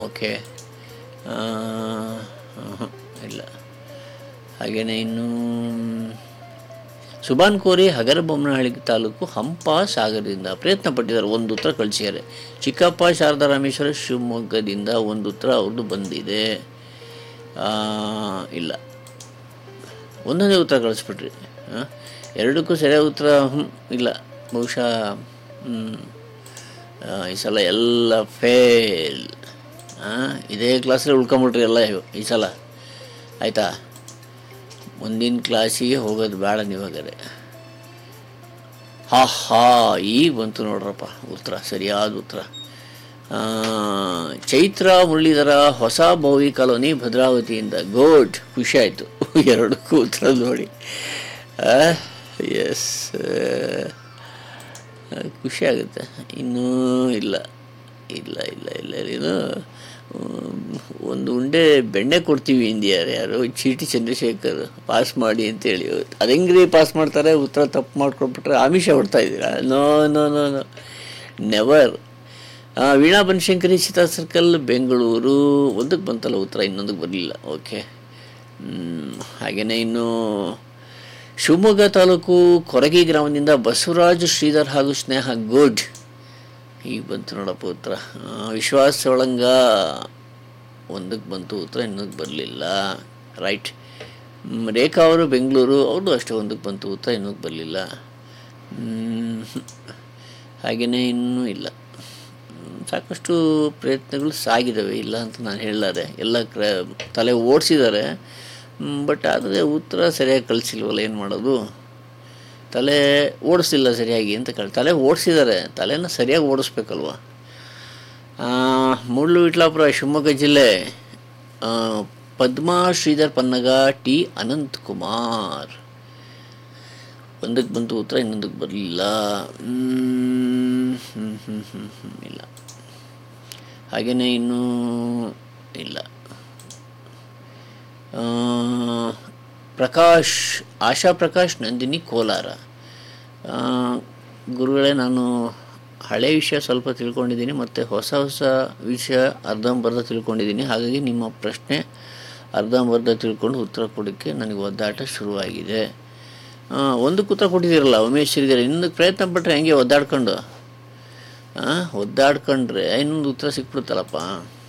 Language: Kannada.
ಓಕೆ ಇಲ್ಲ ಹಾಗೆಯೇ ಇನ್ನು ಸುಬಾನ್ ಕೋರಿ ಹಗರಬೊಮ್ಮನಹಳ್ಳಿ ತಾಲೂಕು ಹಂಪ ಸಾಗರದಿಂದ ಪ್ರಯತ್ನ ಪಟ್ಟಿದ್ದಾರೆ ಒಂದು ಉತ್ತರ ಕಳಿಸಿದ್ದಾರೆ ಚಿಕ್ಕಪ್ಪ ಶಾರದಾ ರಾಮೇಶ್ವರ ಶಿವಮೊಗ್ಗದಿಂದ ಒಂದು ಉತ್ತರ ಅವ್ರದ್ದು ಬಂದಿದೆ ಆ, ಇಲ್ಲ ಒಂದೊಂದೇ ಉತ್ತರ ಕಳಿಸ್ಬಿಟ್ರಿ ಆ? ಎರಡಕ್ಕೂ ಸರಿಯಾದ ಉತ್ತರ ಹ್ಮ್, ಇಲ್ಲ ಬಹುಶಃ ಹ್ಮ್, ಆ, ಈ ಸಲ ಎಲ್ಲ ಫೇಲ್ ಇದೇ ಕ್ಲಾಸಲ್ಲಿ ಉಳ್ಕೊಂಬಿಟ್ರಿ ಎಲ್ಲ ಇವು ಈ ಸಲ ಆಯಿತಾ ಮುಂದಿನ ಕ್ಲಾಸಿಗೆ ಹೋಗೋದು ಬೇಡ ನೀವು ಹಾಗಾದ್ರೆ ಹಾ ಹಾ ಈಗ ಬಂತು ನೋಡ್ರಪ್ಪ ಉತ್ತರ ಸರಿಯಾದ ಉತ್ತರ ಆ, ಚೈತ್ರ ಮುರಳೀಧರ ಹೊಸ ಭೋವಿ ಕಾಲೋನಿ ಭದ್ರಾವತಿಯಿಂದ ಗೋಡ್ ಖುಷಿ ಆಯಿತು ಎರಡಕ್ಕೂ ಉತ್ತರ ನೋಡಿ ಎಸ್ ಖುಷಿ ಆಗುತ್ತೆ ಇನ್ನೂ ಇಲ್ಲ ಇಲ್ಲ ಇಲ್ಲ ಇಲ್ಲ ಇದು ಹ್ಮ್, ಒಂದು ಉಂಡೆ ಬೆಣ್ಣೆ ಕೊಡ್ತೀವಿ ಇಂದಿಯಾರು ಯಾರು ಚೀಟಿ ಚಂದ್ರಶೇಖರ್ ಪಾಸ್ ಮಾಡಿ ಅಂತೇಳಿ ಅದು ಹೆಂಗ್ರಿ ಪಾಸ್ ಮಾಡ್ತಾರೆ ಉತ್ತರ ತಪ್ಪು ಮಾಡ್ಕೊಟ್ಬಿಟ್ರೆ ಆಮಿಷ ಹೊಡ್ತಾ ಇದ್ದೀರಾ no no no no never Veena Banashankari Seetha circle Bengaluru ಒಂದಕ್ಕೆ ಬಂತಲ್ಲ ಉತ್ತರ ಇನ್ನೊಂದಕ್ಕೆ ಬರಲಿಲ್ಲ ಓಕೆ ಹಾಗೆಯೇ ಇನ್ನು ಶಿವಮೊಗ್ಗ ತಾಲೂಕು ಕೊರಗಿ ಗ್ರಾಮದಿಂದ ಬಸವರಾಜ್ ಶ್ರೀಧರ್ ಹಾಗೂ ಸ್ನೇಹ ಗುಡ್ ಈಗ ಬಂತು ನೋಡಪ್ಪ ಉತ್ತರ ಆ, ವಿಶ್ವಾಸ್ ಒಳಂಗ ಒಂದಕ್ಕೆ ಬಂತು ಉತ್ತರ ಇನ್ನೊಂದಕ್ಕೆ ಬರಲಿಲ್ಲ ರೈಟ್ ಮ್, ರೇಖಾ ಅವರು ಬೆಂಗಳೂರು ಅವ್ರದ್ದು ಅಷ್ಟೇ ಒಂದಕ್ಕೆ ಬಂತು ಉತ್ತರ ಇನ್ನೊಂದಕ್ಕೆ ಬರಲಿಲ್ಲ ಹಾಗೆಯೇ ಇನ್ನೂ ಇಲ್ಲ ಮ್, ಸಾಕಷ್ಟು ಪ್ರಯತ್ನಗಳು ಸಾಗಿದ್ದಾವೆ ಇಲ್ಲ ಅಂತ ನಾನು ಹೇಳಲಾರೆ ಎಲ್ಲ ಕ್ರ ತಲೆ ಓಡಿಸಿದ್ದಾರೆ ಬಟ್ ಆದರೆ ಉತ್ತರ ಸರಿಯಾಗಿ ಕಳಿಸಿಲ್ವಲ್ಲ ಏನು ಮಾಡೋದು ತಲೆ ಓಡಿಸ್ಲಿಲ್ಲ ಸರಿಯಾಗಿ ಅಂತ ಕೇಳಿ ತಲೆ ಓಡಿಸಿದ್ದಾರೆ ತಲೆನ ಸರಿಯಾಗಿ ಓಡಿಸ್ಬೇಕಲ್ವ ಆ, ಮುಳ್ಳು ವಿಟ್ಲಾಪುರ ಶಿವಮೊಗ್ಗ ಜಿಲ್ಲೆ ಆ, ಪದ್ಮಾ ಶ್ರೀಧರ್ ಪನ್ನಗ ಟಿ ಅನಂತ್ ಕುಮಾರ್ ಒಂದಕ್ಕೆ ಬಂತು ಉತ್ತರ ಇನ್ನೊಂದಕ್ಕೆ ಬರಲಿಲ್ಲ ಇಲ್ಲ ಹಾಗೆಯೇ ಇನ್ನೂ ಇಲ್ಲ ಆ, ಪ್ರಕಾಶ್ ಆಶಾ ಪ್ರಕಾಶ್ ನಂದಿನಿ ಕೋಲಾರ ಆ, ಗುರುಗಳೇ ನಾನು ಹಳೆ ವಿಷಯ ಸ್ವಲ್ಪ ತಿಳ್ಕೊಂಡಿದ್ದೀನಿ ಮತ್ತು ಹೊಸ ಹೊಸ ವಿಷಯ ಅರ್ಧಂಬರ್ಧ ತಿಳ್ಕೊಂಡಿದ್ದೀನಿ ಹಾಗಾಗಿ ನಿಮ್ಮ ಪ್ರಶ್ನೆ ಅರ್ಧಂಬರ್ಧ ತಿಳ್ಕೊಂಡು ಉತ್ತರ ಕೊಡೋಕ್ಕೆ ನನಗೆ ಒದ್ದಾಟ ಶುರುವಾಗಿದೆ ಆ, ಒಂದಕ್ಕೆ ಉತ್ತರ ಕೊಟ್ಟಿದ್ದೀರಲ್ಲ ಉಮೇಶ್ ಶ್ರೀಧರ್ ಇನ್ನೊಂದಕ್ಕೆ ಪ್ರಯತ್ನ ಪಟ್ಟರೆ ಹೆಂಗೆ ಒದ್ದಾಡ್ಕೊಂಡು ಆ, ಒದ್ದಾಡ್ಕೊಂಡ್ರೆ ಇನ್ನೊಂದು ಉತ್ತರ ಸಿಕ್ಬಿಡುತ್ತಲ್ಲಪ್ಪ